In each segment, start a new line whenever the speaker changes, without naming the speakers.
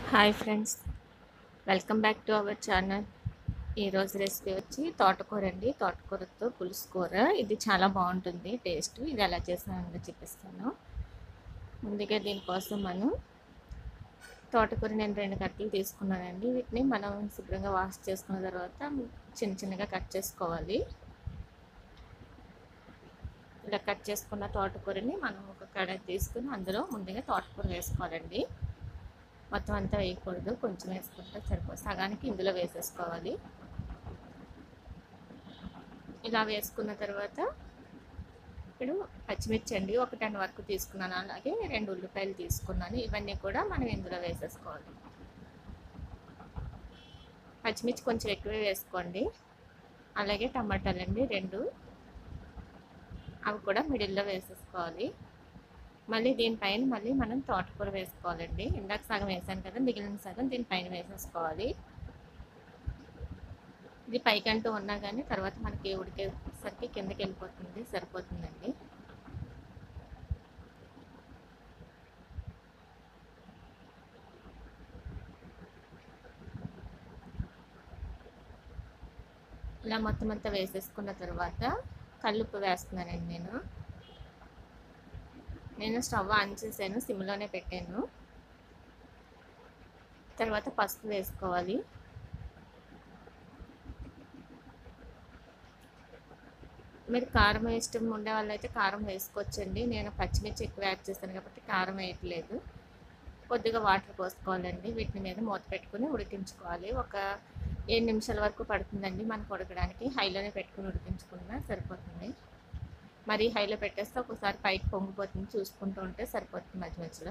hi friends welcome back to our channel ఈరోజు recipe వచ్చి తోటకూర అండి తోటకూరతో పులుసు కూర ఇది చాలా బాగుంటుంది టేస్ట్ ఇది ఎలా చేసానో చూపిస్తాను ముందుగా దీనికోసం మనం తోటకూర నేను రెండు కట్టలు తీసుకున్నానండి వీటిని మనం శుభ్రంగా వాష్ చేసుకున్న తర్వాత చిన్న చిన్నగా కట్ చేసుకోవాలి ఇలా కట్ చేసుకున్న తోటకూరని మనం ఒక కడాయి తీసుకుని అందులో ముందుగా తోటకూర వేసుకోవాలండి మొత్తం అంతా వేయకూడదు కొంచెం వేసుకుంటే సరిపోదు సగానికి ఇందులో వేసేసుకోవాలి ఇలా వేసుకున్న తర్వాత ఇప్పుడు పచ్చిమిర్చి అండి ఒక టెన్ వరకు తీసుకున్నాను అలాగే రెండు ఉల్లిపాయలు తీసుకున్నాను ఇవన్నీ కూడా మనం ఇందులో వేసేసుకోవాలి పచ్చిమిర్చి కొంచెం ఎక్కువే వేసుకోండి అలాగే టమాటాలు అండి రెండు అవి కూడా మిడిల్లో వేసేసుకోవాలి మళ్ళీ దీనిపైన మళ్ళీ మనం తోటకూర వేసుకోవాలండి ఇందాక సగం వేసాను కదా మిగిలిన సగం దీనిపైన వేసేసుకోవాలి ఇది పైకంటూ ఉన్నా కానీ తర్వాత మనకి ఉడికేసరికి కిందకి వెళ్ళిపోతుంది సరిపోతుందండి ఇలా మొత్తం అంతా వేసేసుకున్న తర్వాత కల్లుప్పు వేస్తున్నానండి నేను నేను స్టవ్ ఆన్ చేశాను సిమ్లోనే పెట్టాను తర్వాత పసుపు వేసుకోవాలి మీరు కారం ఇష్టం ఉండే వాళ్ళైతే కారం వేసుకోవచ్చండి నేను పచ్చిమిర్చి ఎక్కువ యాడ్ చేస్తాను కాబట్టి కారం వేయట్లేదు కొద్దిగా వాటర్ పోసుకోవాలండి వీటిని మీద మూత పెట్టుకుని ఉడికించుకోవాలి ఒక ఏడు నిమిషాల వరకు పడుతుందండి మనకు ఉడకడానికి హైలోనే పెట్టుకుని ఉడికించుకున్నా సరిపోతుంది మరి హైలో పెట్టేస్తే ఒకసారి పైకి పొంగిపోతుంది చూసుకుంటూ ఉంటే సరిపోతుంది మధ్య మధ్యలో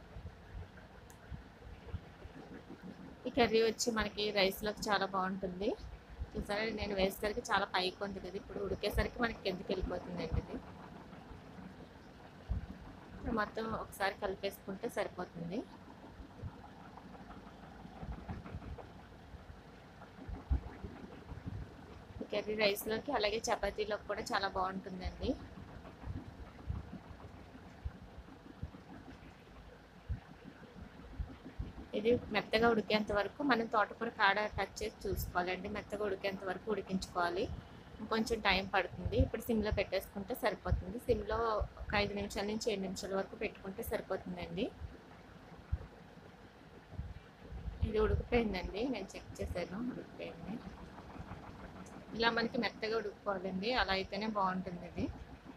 ఈ కర్రీ వచ్చి మనకి రైస్లోకి చాలా బాగుంటుంది చూసారా నేను వేసేసరికి చాలా పైకి ఉంది కదా ఇప్పుడు ఉడికేసరికి మనకి కిందకి వెళ్ళిపోతుందండి ఇది మొత్తం ఒకసారి కలిపేసుకుంటే సరిపోతుంది కర్రీ రైస్లోకి అలాగే చపాతీలోకి కూడా చాలా బాగుంటుందండి ఇది మెత్తగా ఉడికేంత వరకు మనం తోటకూర కాడ టచ్ చేసి చూసుకోవాలండి మెత్తగా ఉడికేంత వరకు ఉడికించుకోవాలి కొంచెం టైం పడుతుంది ఇప్పుడు సిమ్లో పెట్టేసుకుంటే సరిపోతుంది సిమ్లో ఒక ఐదు నిమిషాల నుంచి ఏడు నిమిషాల వరకు పెట్టుకుంటే సరిపోతుందండి ఇది ఉడికిపోయిందండి నేను చెక్ చేశాను ఉడికిపోయింది ఇలా మనకి మెత్తగా ఉడికిపోవాలండి అలా అయితేనే బాగుంటుంది ఇది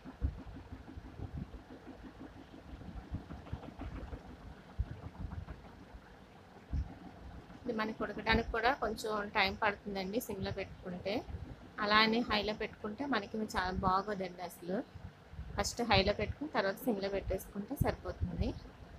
ఇది మనకి ఉడకడానికి కూడా కొంచెం టైం పడుతుందండి సిమ్లో పెట్టుకుంటే అలా అని హైలో పెట్టుకుంటే మనకి చాలా బాగోదండి అసలు ఫస్ట్ హైలో పెట్టుకుని తర్వాత సిమ్లో పెట్టేసుకుంటే సరిపోతుంది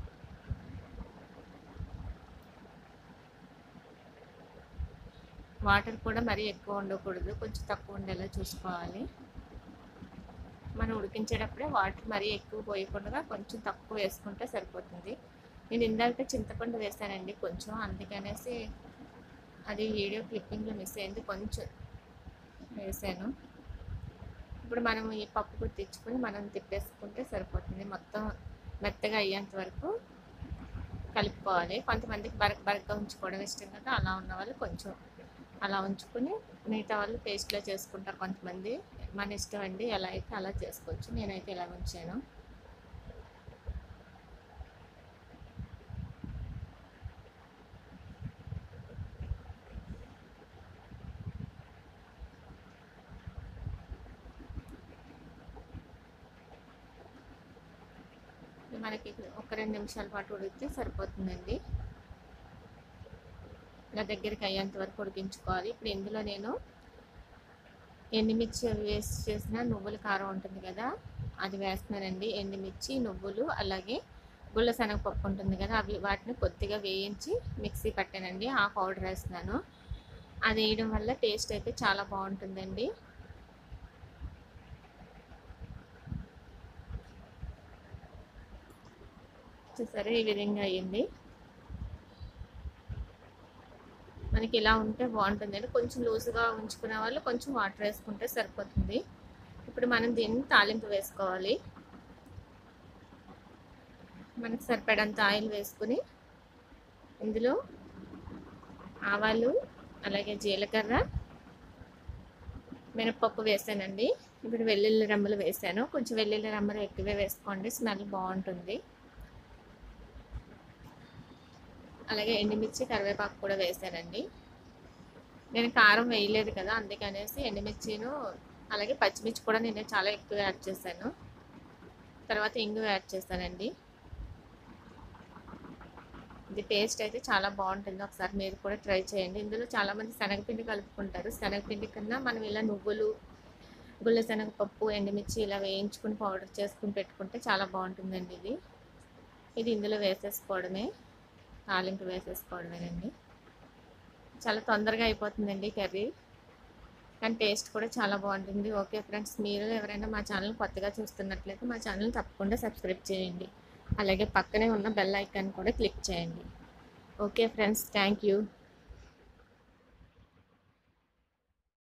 వాటర్ కూడా మరీ ఎక్కువ ఉండకూడదు కొంచెం తక్కువ ఉండేలా చూసుకోవాలి మనం ఉడికించేటప్పుడే వాటర్ మరీ ఎక్కువ పోయకుండా కొంచెం తక్కువ వేసుకుంటే సరిపోతుంది నేను ఇందాక చింతపండు వేసానండి కొంచెం అందుకనేసి అది వీడియో క్లిప్పింగ్లో మిస్ అయింది కొంచెం వేసాను ఇప్పుడు మనం ఈ పప్పు తెచ్చుకొని మనం తిప్పేసుకుంటే సరిపోతుంది మొత్తం మెత్తగా అయ్యేంత వరకు కలుపుకోవాలి కొంతమందికి బరక బరక ఉంచుకోవడం ఇష్టం కదా అలా ఉన్న వాళ్ళు కొంచెం అలా ఉంచుకుని మిగతా వాళ్ళు పేస్ట్లో చేసుకుంటారు కొంతమంది మన ఇష్టం అండి ఎలా అయితే అలా చేసుకోవచ్చు నేనైతే ఇలా ఉంచాను మనకి ఒక రెండు నిమిషాల పాటు ఉడికితే సరిపోతుందండి ఇలా దగ్గరికి అయ్యేంత వరకు ఉడికించుకోవాలి ఇప్పుడు ఇందులో నేను ఎండుమిర్చి వేస్ట్ చేసిన నువ్వుల కారం ఉంటుంది కదా అది వేస్తున్నానండి ఎండుమిర్చి నువ్వులు అలాగే గుళ్ళ శనగపప్పు ఉంటుంది కదా అవి వాటిని కొద్దిగా వేయించి మిక్సీ పట్టానండి ఆ పౌడర్ వేస్తున్నాను అది వేయడం వల్ల టేస్ట్ అయితే చాలా బాగుంటుందండి చూసారా ఈ విధంగా అయ్యింది మనకి ఇలా ఉంటే బాగుంటుందండి కొంచెం లూజ్గా ఉంచుకునే వాళ్ళు కొంచెం వాటర్ వేసుకుంటే సరిపోతుంది ఇప్పుడు మనం దీన్ని తాలింపు వేసుకోవాలి మనకి సరిపడంత ఆయిల్ వేసుకుని ఇందులో ఆవాలు అలాగే జీలకర్ర మినపప్పు వేసానండి ఇప్పుడు వెల్లుల్లి రెమ్మలు వేసాను కొంచెం వెల్లుల్లి రెమ్మలు ఎక్కువే వేసుకోండి స్మెల్ బాగుంటుంది అలాగే ఎండుమిర్చి కరివేపాకు కూడా వేసానండి నేను కారం వేయలేదు కదా అందుకనేసి ఎండుమిర్చిను అలాగే పచ్చిమిర్చి కూడా నేను చాలా ఎక్కువ యాడ్ చేశాను తర్వాత ఇంగు యాడ్ చేశానండి ఇది టేస్ట్ అయితే చాలా బాగుంటుంది ఒకసారి మీరు కూడా ట్రై చేయండి ఇందులో చాలామంది శనగపిండి కలుపుకుంటారు శనగపిండి కన్నా మనం ఇలా నువ్వులు గుళ్ళ శనగపప్పు ఎండుమిర్చి ఇలా వేయించుకుని పౌడర్ చేసుకుని పెట్టుకుంటే చాలా బాగుంటుందండి ఇది ఇది ఇందులో వేసేసుకోవడమే తాలింపు వేసేసుకోవడమేనండి చాలా తొందరగా అయిపోతుందండి కర్రీ కానీ టేస్ట్ కూడా చాలా బాగుంటుంది ఓకే ఫ్రెండ్స్ మీరు ఎవరైనా మా ఛానల్ కొత్తగా చూస్తున్నట్లయితే మా ఛానల్ తప్పకుండా సబ్స్క్రైబ్ చేయండి అలాగే పక్కనే ఉన్న బెల్ ఐకాన్ కూడా క్లిక్ చేయండి ఓకే ఫ్రెండ్స్ థ్యాంక్ యూ